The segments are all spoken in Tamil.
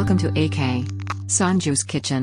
Welcome to AK Sanju's Kitchen.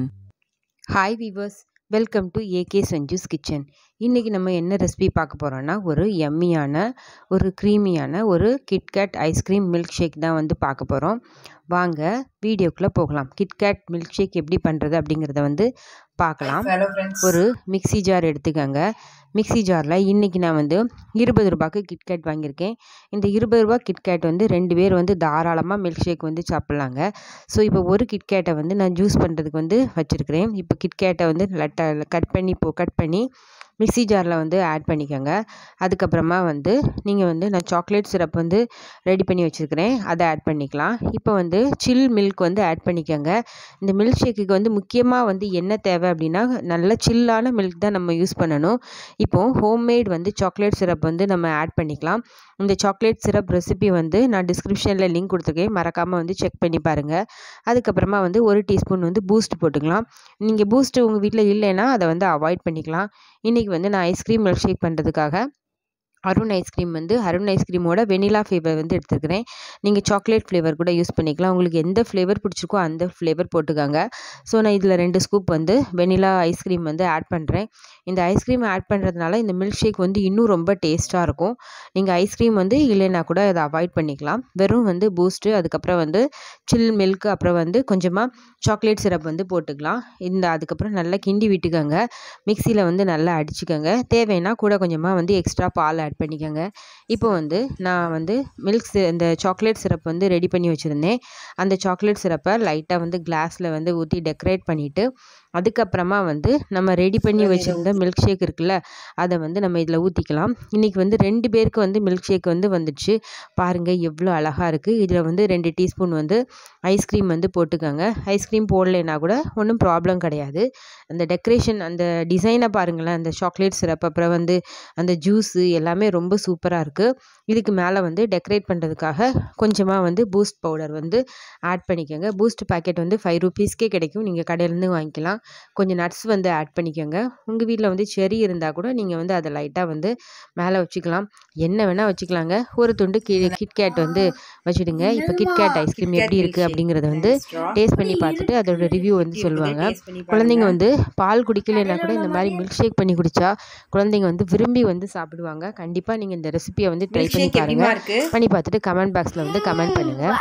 Hi viewers welcome to AK Sanju's kitchen இன்றைக்கி நம்ம என்ன ரெசிபி பார்க்க போகிறோன்னா ஒரு எம்மியான ஒரு க்ரீமியான ஒரு கிட்கேட் ஐஸ்கிரீம் மில்க் ஷேக் தான் வந்து பார்க்க போகிறோம் வாங்க வீடியோக்குள்ளே போகலாம் கிட்கேட் மில்க் ஷேக் எப்படி பண்ணுறது அப்படிங்கிறத வந்து பார்க்கலாம் ஹலோ ஃப்ரெண்ட்ஸ் ஒரு மிக்ஸி ஜார் எடுத்துக்கோங்க மிக்ஸி ஜாரில் இன்றைக்கி நான் வந்து இருபது ரூபாய்க்கு கிட்கேட் வாங்கியிருக்கேன் இந்த இருபது ரூபா கிட்கேட் வந்து ரெண்டு பேர் வந்து தாராளமாக மில்க் ஷேக் வந்து சாப்பிட்லாங்க ஸோ இப்போ ஒரு கிட்கேட்டை வந்து நான் ஜூஸ் பண்ணுறதுக்கு வந்து வச்சுருக்கிறேன் இப்போ கிட்கேட்டை வந்து லட்ட கட் பண்ணி போ கட் பண்ணி மிக்ஸி ஜாரில் வந்து ஆட் பண்ணிக்கோங்க அதுக்கப்புறமா வந்து நீங்கள் வந்து நான் சாக்லேட் சிரப் வந்து ரெடி பண்ணி வச்சுருக்கிறேன் அதை ஆட் பண்ணிக்கலாம் இப்போ வந்து சில் மில்க் வந்து ஆட் பண்ணிக்கோங்க இந்த மில்க் ஷேக்குக்கு வந்து முக்கியமாக வந்து என்ன தேவை அப்படின்னா நல்ல சில்லான மில்க் தான் நம்ம யூஸ் பண்ணணும் இப்போது ஹோம்மேட் வந்து சாக்லேட் சிரப் வந்து நம்ம ஆட் பண்ணிக்கலாம் இந்த சாக்லேட் சிரப் ரெசிபி வந்து நான் டிஸ்கிரிப்ஷனில் லிங்க் கொடுத்துருக்கேன் மறக்காமல் வந்து செக் பண்ணி பாருங்கள் அதுக்கப்புறமா வந்து ஒரு டீஸ்பூன் வந்து பூஸ்ட் போட்டுக்கலாம் நீங்கள் பூஸ்ட் உங்கள் வீட்டில் இல்லைன்னா அதை வந்து அவாய்ட் பண்ணிக்கலாம் இன்றைக்கி வந்து நான் ஐஸ்கிரீம் மில்க் ஷேக் பண்ணுறதுக்காக அருண் ஐஸ்கிரீம் வந்து அருண் ஐஸ்கிரீமோட வெனிலா ஃப்ளேவர் வந்து எடுத்துருக்கிறேன் நீங்கள் சாக்லேட் ஃப்ளேவர் கூட யூஸ் பண்ணிக்கலாம் உங்களுக்கு எந்த ஃப்ளேவர் பிடிச்சிருக்கோ அந்த ஃப்ளேவர் போட்டுக்கோங்க ஸோ நான் இதில் ரெண்டு ஸ்கூப் வந்து வெனிலா ஐஸ்கிரீம் வந்து ஆட் பண்ணுறேன் இந்த ஐஸ்கிரீம் ஆட் பண்ணுறதுனால இந்த மில்க் ஷேக் வந்து இன்னும் ரொம்ப டேஸ்ட்டாக இருக்கும் நீங்கள் ஐஸ்கிரீம் வந்து இல்லைன்னா கூட அதை அவாய்ட் பண்ணிக்கலாம் வெறும் வந்து பூஸ்ட்டு அதுக்கப்புறம் வந்து சில் மில்க் அப்புறம் வந்து கொஞ்சமாக சாக்லேட் சிரப் வந்து போட்டுக்கலாம் இந்த அதுக்கப்புறம் நல்லா கிண்டி விட்டுக்கோங்க மிக்சியில் வந்து நல்லா அடிச்சுக்கோங்க தேவைன்னா கூட கொஞ்சமாக வந்து எக்ஸ்ட்ரா பால் ஆட் பண்ணிக்கோங்க இப்போ வந்து நான் வந்து மில்க் இந்த சாக்லேட் சிரப் வந்து ரெடி பண்ணி வச்சுருந்தேன் அந்த சாக்லேட் சிரப்பை லைட்டாக வந்து கிளாஸில் வந்து ஊற்றி டெக்கரேட் பண்ணிவிட்டு அதுக்கப்புறமா வந்து நம்ம ரெடி பண்ணி வச்சுருந்த மில்க் ஷேக் இருக்குல்ல அதை வந்து நம்ம இதில் ஊற்றிக்கலாம் இன்றைக்கி வந்து ரெண்டு பேருக்கு வந்து மில்க் ஷேக் வந்து வந்துடுச்சு பாருங்கள் எவ்வளோ அழகாக இருக்குது இதில் வந்து ரெண்டு டீஸ்பூன் வந்து ஐஸ்கிரீம் வந்து போட்டுக்கோங்க ஐஸ்கிரீம் போடலைன்னா கூட ஒன்றும் ப்ராப்ளம் கிடையாது அந்த டெக்கரேஷன் அந்த டிசைனை பாருங்களேன் அந்த சாக்லேட் சிரப் அப்புறம் வந்து அந்த ஜூஸு எல்லாமே ரொம்ப சூப்பராக இருக்குது இதுக்கு மேலே வந்து டெக்கரேட் பண்ணுறதுக்காக கொஞ்சமாக வந்து பூஸ்ட் பவுடர் வந்து ஆட் பண்ணிக்கோங்க பூஸ்ட் பாக்கெட் வந்து ஃபைவ் ருபீஸ்க்கே கிடைக்கும் நீங்கள் கடையிலேருந்து வாங்கிக்கலாம் கொஞ்சம் நட்ஸ் வந்து ஆட் பண்ணிக்கோங்க உங்கள் வீட்டில் வந்து செரி இருந்தால் கூட நீங்கள் வந்து அதை லைட்டாக வந்து மேலே வச்சுக்கலாம் என்ன வேணால் வச்சுக்கலாங்க ஒரு துண்டு கி கிட்கேட் வந்து வச்சுடுங்க இப்போ கிட்கேட் ஐஸ்கிரீம் எப்படி இருக்குது அப்படிங்கிறத வந்து டேஸ்ட் பண்ணி பார்த்துட்டு அதோட ரிவ்யூ வந்து சொல்லுவாங்க குழந்தைங்க வந்து பால் குடிக்கலைன்னா கூட இந்த மாதிரி மில்க் ஷேக் பண்ணி குடித்தா குழந்தைங்க வந்து விரும்பி வந்து சாப்பிடுவாங்க கண்டிப்பாக நீங்கள் இந்த ரெசிபியை வந்து ட்ரை பண்ணி எப்படிமா பாருங்கள் இருக்கு பண்ணி பார்த்துட்டு கமெண்ட் பாக்ஸில் வந்து கமெண்ட் பண்ணுங்கள்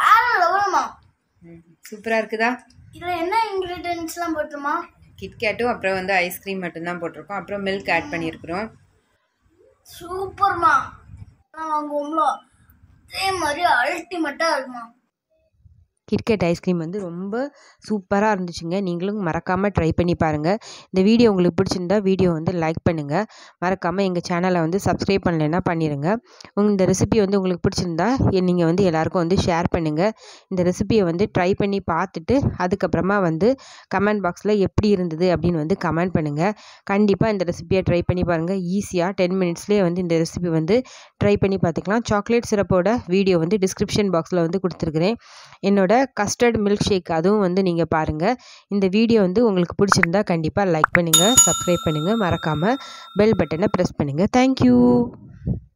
சூப்பரா இருக்குதா இதில் என்ன இன்க்ரீடியன்ஸ்லாம் போட்டுருமா கிட்கேட்டும் அப்புறம் வந்து ஐஸ்கிரீம் மட்டும்தான் போட்டிருக்கோம் அப்புறம் மில்க் ஆட் பண்ணியிருக்கிறோம் சூப்பர்மா நான் வாங்குவோம்ல அதே மாதிரி அல்டிமேட்டாக இருக்குமா கிட்கேட் ஐஸ்கிரீம் வந்து ரொம்ப சூப்பராக இருந்துச்சுங்க நீங்களும் மறக்காமல் ட்ரை பண்ணி பாருங்கள் இந்த வீடியோ உங்களுக்கு பிடிச்சிருந்தா வீடியோ வந்து லைக் பண்ணுங்கள் மறக்காமல் எங்கள் சேனலை வந்து சப்ஸ்கிரைப் பண்ணலைன்னா பண்ணிடுங்க உங்க இந்த ரெசிபி வந்து உங்களுக்கு பிடிச்சிருந்தா நீங்கள் வந்து எல்லாருக்கும் வந்து ஷேர் பண்ணுங்கள் இந்த ரெசிபியை வந்து ட்ரை பண்ணி பார்த்துட்டு அதுக்கப்புறமா வந்து கமெண்ட் பாக்ஸில் எப்படி இருந்தது அப்படின்னு வந்து கமெண்ட் பண்ணுங்கள் கண்டிப்பாக இந்த ரெசிபியை ட்ரை பண்ணி பாருங்கள் ஈஸியாக டென் மினிட்ஸ்லேயே வந்து இந்த ரெசிபி வந்து ட்ரை பண்ணி பார்த்துக்கலாம் சாக்லேட் சிரப்போட வீடியோ வந்து டிஸ்கிரிப்ஷன் பாக்ஸில் வந்து கொடுத்துருக்குறேன் என்னோட கஸ்டர்ட் மில்க் ஷேக் அதுவும் வந்து நீங்கள் பாருங்கள் இந்த வீடியோ வந்து உங்களுக்கு பிடிச்சிருந்தா கண்டிப்பாக லைக் பண்ணுங்கள் சப்ஸ்கிரைப் பண்ணுங்கள் மறக்காமல் பெல் பட்டனை ப்ரெஸ் பண்ணுங்கள் தேங்க்யூ